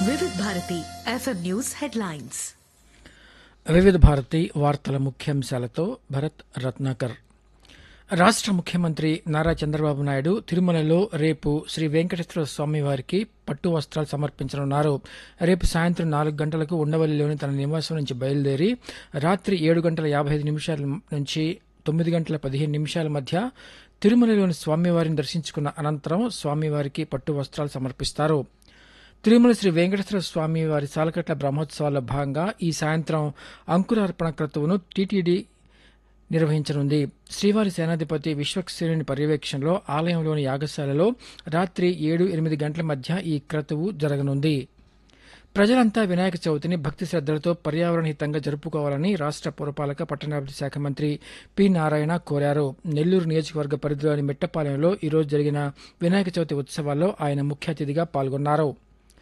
వివిధ Bharati FM news headlines వివిధ భారతి వార్తల ముఖ్యాంశాలతో భరత్ రత్నాకర్ రాష్ట్ర ముఖ్యమంత్రి నారా చంద్రబాబు నాయుడు తిరుమలలో రేపు శ్రీ వెంకటేశ్వర స్వామి వారికి పట్టు వస్త్రాలు సమర్పించనున్నారు రేపు సాయంత్రం నాలుగు గంటలకు ఉండవల్లిలోని తన నివాసం నుంచి బయలుదేరి రాత్రి ఏడు గంటల యాభై ఐదు నిమిషాల నుంచి తొమ్మిది గంటల పదిహేను నిమిషాల మధ్య తిరుమలలోని స్వామివారిని దర్శించుకున్న అనంతరం స్వామివారికి పట్టు వస్త్రాలు సమర్పిస్తారు తిరుమల శ్రీ వెంకటేశ్వర స్వామి వారి సాలకట్ల బ్రహ్మోత్సవాల్లో భాగంగా ఈ సాయంత్రం అంకురార్పణ క్రతువును టీటీడీ నిర్వహించనుంది శ్రీవారి సేనాధిపతి విశ్వక్సేనుని పర్యవేక్షణలో ఆలయంలోని యాగశాలలో రాత్రి ఏడు ఎనిమిది గంటల మధ్య ఈ క్రతువు జరగనుంది ప్రజలంతా వినాయక చవితిని భక్తి శ్రద్దలతో పర్యావరణ హితంగా జరుపుకోవాలని రాష్ట్ర పురపాలక పట్టణాభివృద్ధి శాఖ మంత్రి పి నారాయణ కోరారు నెల్లూరు నియోజకవర్గ పరిధిలోని మెట్టపాలెంలో ఈరోజు జరిగిన వినాయక చవితి ఉత్సవాల్లో ఆయన ముఖ్య అతిథిగా పాల్గొన్నారు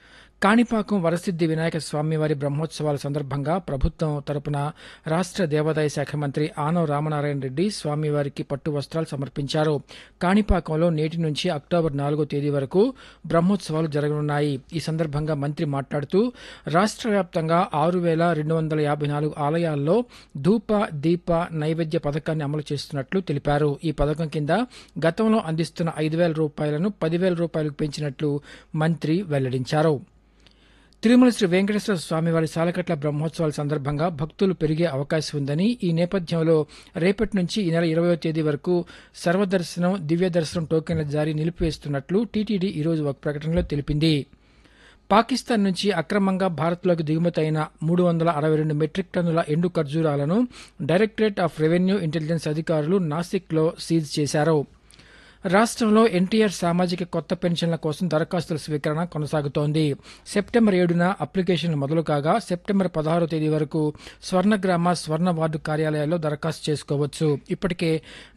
కాణిపాకం వరసిద్ది వినాయక స్వామివారి బ్రహ్మోత్సవాల సందర్భంగా ప్రభుత్వం తరపున రాష్ట్ర దేవాదాయ శాఖ మంత్రి ఆనవ రామనారాయణ రెడ్డి స్వామివారికి పట్టు వస్త్రాలు సమర్పించారు కాణిపాకంలో నేటి నుంచి అక్టోబర్ నాలుగో తేదీ వరకు బ్రహ్మోత్సవాలు జరగనున్నాయి ఈ సందర్భంగా మంత్రి మాట్లాడుతూ రాష్ట్ర వ్యాప్తంగా ఆరు వేల రెండు వందల యాభై నాలుగు ఆలయాల్లో ధూప దీప నైవేద్య పథకాన్ని అమలు చేస్తున్నట్లు తెలిపారు ఈ పథకం కింద గతంలో అందిస్తున్న ఐదు వేల రూపాయలను పదివేల రూపాయలకు పెంచినట్లు మంత్రి వెల్లడించారు తిరుమల శ్రీ వెంకటేశ్వర స్వామివారి సాలకట్ల బ్రహ్మోత్సవాల సందర్భంగా భక్తులు పెరిగే అవకాశం ఉందని ఈ నేపథ్యంలో రేపటి నుంచి ఈ నెల ఇరవయో తేదీ వరకు సర్వదర్శనం దివ్య దర్శనం టోకెన్ల జారీ నిలిపివేస్తున్నట్లు టీటీడీ ఈరోజు ఒక ప్రకటనలో తెలిపింది పాకిస్తాన్ నుంచి అక్రమంగా భారత్లోకి దిగుమతైన మూడు వందల అరవై రెండు మెట్రిక్ టన్నుల ఎండు ఖర్జూరాలను డైరెక్టరేట్ ఆఫ్ రెవెన్యూ ఇంటెలిజెన్స్ అధికారులు నాసిక్లో సీజ్ చేశారు రాష్ట్రంలో ఎన్టీఆర్ సామాజిక కొత్త పెన్షన్ల కోసం దరఖాస్తుల స్వీకరణ కొనసాగుతోంది సెప్టెంబర్ ఏడున అప్లికేషన్లు మొదలు కాగా సెప్టెంబర్ పదహారో తేదీ వరకు స్వర్ణగ్రామ స్వర్ణ వార్డు కార్యాలయాల్లో దరఖాస్తు చేసుకోవచ్చు ఇప్పటికే